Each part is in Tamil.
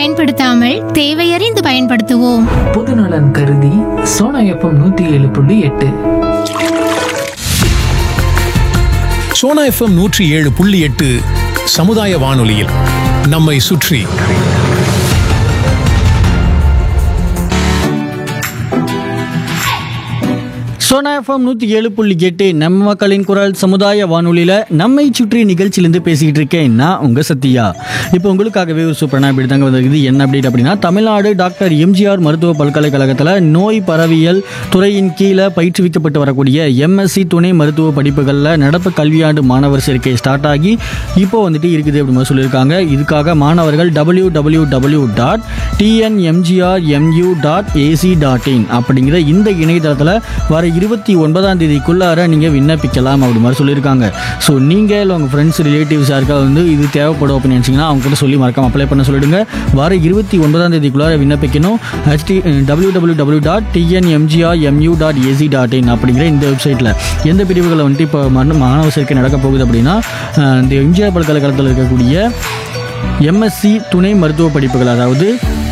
பயன்படுத்தாமல் தேவையறிந்து பயன்படுத்துவோம் பொதுநலன் கருதி சோனா எஃப்எம் நூத்தி ஏழு புள்ளி எட்டு சோனா எஃப்எம் நூற்றி ஏழு புள்ளி எட்டு சமுதாய வானொலியில் நம்மை சுற்றி சோனா எஃப்எம் நூற்றி ஏழு புள்ளி எட்டு நம்ம மக்களின் குரல் சமுதாய வானொலியில் நம்மை சுற்றி நிகழ்ச்சியிலேருந்து பேசிக்கிட்டு இருக்கேன் நான் உங்கள் சத்யா இப்போ உங்களுக்காகவே ஒரு சூப்பரான அப்படி தாங்க வந்திருக்குது என்ன அப்டேட் அப்படின்னா தமிழ்நாடு டாக்டர் எம்ஜிஆர் மருத்துவ பல்கலைக்கழகத்தில் நோய் பரவியல் துறையின் கீழே பயிற்றுவிக்கப்பட்டு வரக்கூடிய எம்எஸ்சி துணை மருத்துவ படிப்புகளில் நடப்பு கல்வியாண்டு மாணவர் சேர்க்கை ஸ்டார்ட் ஆகி இப்போ வந்துட்டு இருக்குது அப்படி மாதிரி சொல்லியிருக்காங்க இதுக்காக மாணவர்கள் W W W dot T N M G R M U dot A C dot in அப்படிங்கிற இந்த இணையதளத்தில் வர இருபத்தி ஒன்பதாம் தேதிக்குள்ளார நீங்கள் விண்ணப்பிக்கலாம் அப்படி மாதிரி சொல்லியிருக்காங்க ஸோ நீங்கள் இல்லை உங்கள் ஃப்ரெண்ட்ஸ் ரிலேட்டிவ்ஸ் யாருக்காவது வந்து இது தேவைப்படும் அப்படின்னு நினச்சிங்கன்னா அவங்க கிட்ட சொல்லி மறக்காம அப்ளை பண்ண சொல்லிடுங்க வர இருபத்தி ஒன்பதாம் தேதிக்குள்ளார விண்ணப்பிக்கணும் H D W W W dot T N M G R M U dot A C dot in அப்படிங்கிற இந்த வெப்சைட்டில் எந்த பிரிவுகளை வந்துட்டு இப்போ மரண- மாணவ சேர்க்கை நடக்க போகுது அப்படின்னா அஹ், இந்த எம்ஜிஆர் பல்கலைக்கழகத்தில் இருக்கக்கூடிய எம்எஸ்சி துணை மருத்துவ படிப்புகள் அதாவது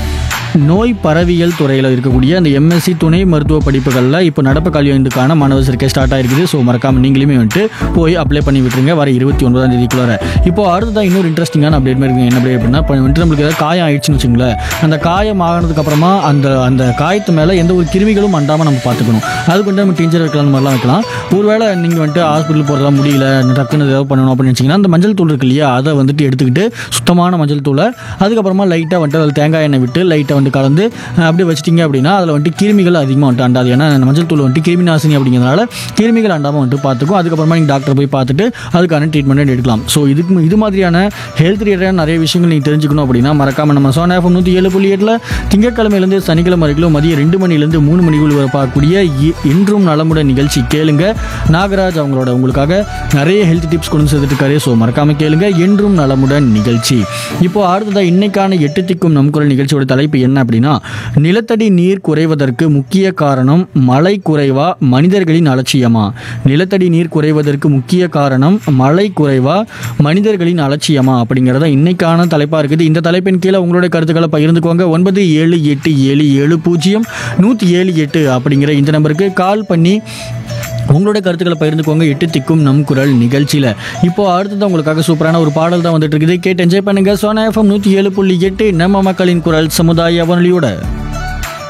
நோய் பரவியல் துறையில் இருக்கக்கூடிய அந்த எம்எஸ்சி துணை மருத்துவ படிப்புகளில் இப்போ நடப்பு கல்வியாண்டுக்கான மாணவர் சேர்க்கை ஸ்டார்ட் ஆயிருக்குது ஸோ மறக்காம நீங்களுமே வந்துட்டு போய் அப்ளை பண்ணி விட்டுருங்க வர இருபத்தி ஒன்பதாம் தேதிக்குள்ளார இப்போ அடுத்ததான் இன்னொரு இன்ட்ரெஸ்டிங்கான அப்டேட் மாதிரி இருக்கு என்ன அப்டேட் அப்படின்னா இப்போ வந்துட்டு நம்மளுக்கு ஏதாவது காயம் ஆயிடுச்சுன்னு வச்சுங்களேன் அந்த காயம் ஆகினதுக்கு அப்புறமா அந்த அந்த காயத்து மேலே எந்த ஒரு கிருமிகளும் அண்டாமல் நம்ம பார்த்துக்கணும் அதுக்கு வந்து நம்ம டீச்சர் வைக்கலாம் அந்த மாதிரிலாம் வைக்கலாம் ஒருவேளை நீங்கள் வந்துட்டு ஹாஸ்பிட்டல் போகிறதா முடியல டக்குன்னு ஏதாவது பண்ணணும் அப்படின்னு நினச்சிங்கன்னா அந்த மஞ்சள் தூள் இருக்கு இல்லையா அதை வந்துட்டு எடுத்துக்கிட்டு சுத்தமான மஞ்சள் தூளை அதுக்கப்புறமா லைட்டாக வந்துட்டு அதில் தேங்காய் எண்ணெய் விட்டு லைட்டாக வந்து கலந்து அஹ், அப்படியே வச்சிட்டிங்க அப்படின்னா அதில் வந்துட்டு கிருமிகள் அதிகமாக வந்துட்டு அண்டாது ஏன்னா அந்த மஞ்சள் தூள் வந்துட்டு கிருமி நாசினி அப்படிங்கிறதுனால கிருமிகள் அண்டாமல் வந்துட்டு பார்த்துக்கும் அதுக்கப்புறமா நீங்கள் டாக்டர் போய் பார்த்துட்டு அதுக்கான ட்ரீட்மெண்ட் எடுக்கலாம் ஸோ இதுக்கு இது மாதிரியான ஹெல்த் ரிலேட்டடான நிறைய விஷயங்கள் நீங்கள் தெரிஞ்சுக்கணும் அப்படின்னா மறக்காம நம்ம சோனா எஃப்எம் நூற்றி ஏழு புள்ளி எட்டில் திங்கட்கிழமையிலேருந்து சனிக்கிழமை வரைக்கும் மதியம் ரெண்டு மணிலேருந்து மூணு மணிக்குள் வரை பார்க்கக்கூடிய இ- இன்றும் நலமுடன் நிகழ்ச்சி கேளுங்க நாகராஜ் அவங்களோட உங்களுக்காக நிறைய ஹெல்த் டிப்ஸ் கொண்டு சேர்த்துட்டு இருக்காரு ஸோ மறக்காம கேளுங்க என்றும் நலமுடன் நிகழ்ச்சி இப்போ அடுத்ததா இன்னைக்கான எட்டு திக்கும் நம் குரல் நிகழ்ச்சியோட தலைப்பு என்ன அப்படின்னா நிலத்தடி நீர் குறைவதற்கு முக்கிய காரணம் மழை குறைவா மனிதர்களின் அலட்சியமா நிலத்தடி நீர் குறைவதற்கு முக்கிய காரணம் மழை குறைவா மனிதர்களின் அலட்சியமா அப்படிங்கிறத இன்னைக்கான தலைப்பா இருக்குது இந்த தலைப்பின் கீழே உங்களுடைய கருத்துக்களை பகிர்ந்துக்கோங்க ஒன்பது ஏழு எட்டு ஏழு ஏழு பூஜ்ஜியம் நூற்றி ஏழு எட்டு அப்படிங்கிற இந்த நம்பருக்கு கால் பண்ணி உங்களுடைய கருத்துக்களை பகிர்ந்துக்கோங்க எட்டு திக்கும் நம் குரல் நிகழ்ச்சியில் இப்போ அடுத்தது உங்களுக்காக சூப்பரான ஒரு பாடல் தான் வந்துட்டு இருக்குது கேட்டு என்ஜாய் பண்ணுங்க சோனா எஃப்எம் நூற்றி ஏழு புள்ளி எட்டு நம்ம மக்களின் குரல் சமுதாய வானொலியோட